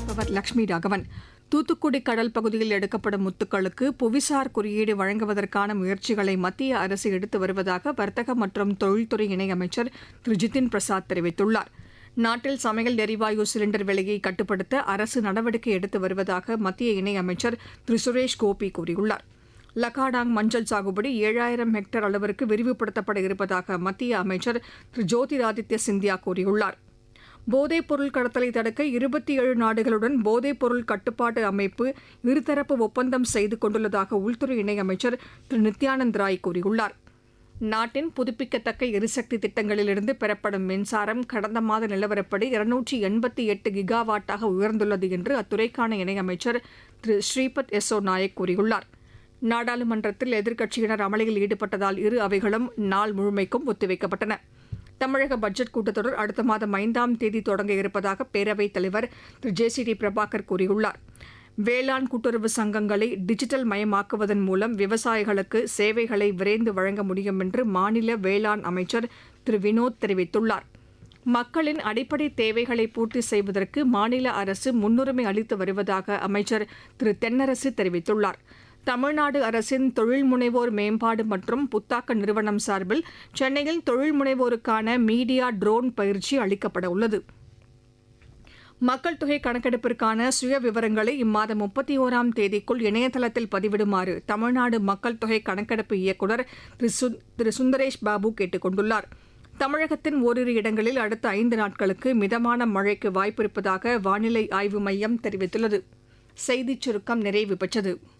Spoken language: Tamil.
வாசிப்பவர் லட்சுமி ராகவன் தூத்துக்குடி கடல் பகுதியில் எடுக்கப்படும் முத்துக்களுக்கு புவிசார் குறியீடு வழங்குவதற்கான முயற்சிகளை மத்திய அரசு எடுத்து வருவதாக வர்த்தக மற்றும் தொழில்துறை இணையமைச்சர் திரு ஜிதின் பிரசாத் தெரிவித்துள்ளார் நாட்டில் சமையல் எரிவாயு சிலிண்டர் விலையை கட்டுப்படுத்த அரசு நடவடிக்கை எடுத்து வருவதாக மத்திய இணையமைச்சர் திரு சுரேஷ் கோபி கூறியுள்ளார் லக்காடாங் மஞ்சள் சாகுபடி ஏழாயிரம் ஹெக்டேர் அளவிற்கு விரிவுபடுத்தப்பட இருப்பதாக மத்திய அமைச்சர் திரு ஜோதிராதித்ய சிந்தியா கூறியுள்ளார் போதைப் பொருள் கடத்தலை தடுக்க இருபத்தி ஏழு நாடுகளுடன் போதைப் பொருள் கட்டுப்பாட்டு அமைப்பு இருதரப்பு ஒப்பந்தம் செய்து கொண்டுள்ளதாக உள்துறை இணையமைச்சர் திரு நித்யானந்த் ராய் கூறியுள்ளார் நாட்டின் புதுப்பிக்கத்தக்க எரிசக்தி திட்டங்களிலிருந்து பெறப்படும் மின்சாரம் கடந்த மாத நிலவரப்படி இருநூற்றி எண்பத்தி எட்டு கிகாவாட்டாக உயர்ந்துள்ளது என்று அத்துறைக்கான இணையமைச்சர் திரு ஸ்ரீபத் யசோ நாயக் கூறியுள்ளார் நாடாளுமன்றத்தில் எதிர்க்கட்சியினர் அமளியில் ஈடுபட்டதால் இரு அவைகளும் நாள் முழுமைக்கும் ஒத்திவைக்கப்பட்டன தமிழக பட்ஜெட் கூட்டத்தொடர் அடுத்த மாதம் ஐந்தாம் தேதி தொடங்க இருப்பதாக பேரவைத் தலைவர் Thiru J C D Prabhakar கூறியுள்ளார் வேளாண் கூட்டுறவு சங்கங்களை டிஜிட்டல் மயமாக்குவதன் மூலம் விவசாயிகளுக்கு சேவைகளை விரைந்து வழங்க முடியும் என்று மாநில வேளாண் அமைச்சர் திரு வினோத் தெரிவித்துள்ளார் மக்களின் அடிப்படை தேவைகளை பூர்த்தி செய்வதற்கு மாநில அரசு முன்னுரிமை அளித்து வருவதாக அமைச்சர் திரு தென்னரசு தெரிவித்துள்ளார் தமிழ்நாடு அரசின் தொழில் முனைவோர் மேம்பாடு மற்றும் புத்தாக்க நிறுவனம் சார்பில் சென்னையில் தொழில் முனைவோருக்கான மீடியா ட்ரோன் பயிற்சி அளிக்கப்பட உள்ளது மக்கள் தொகை கணக்கெடுப்பிற்கான சுய விவரங்களை இம்மாதம் முப்பத்தி ஓராம் தேதிக்குள் இணையதளத்தில் பதிவிடுமாறு தமிழ்நாடு மக்கள் தொகை கணக்கெடுப்பு இயக்குநர் திரு சுந்- திரு சுந்தரேஷ் பாபு கேட்டுக் கொண்டுள்ளார் தமிழகத்தின் ஓரிரு இடங்களில் அடுத்த ஐந்து நாட்களுக்கு மிதமான மழைக்கு வாய்ப்பிருப்பதாக வானிலை ஆய்வு மையம் தெரிவித்துள்ளது செய்திச் சுருக்கம் நிறைவு பெற்றது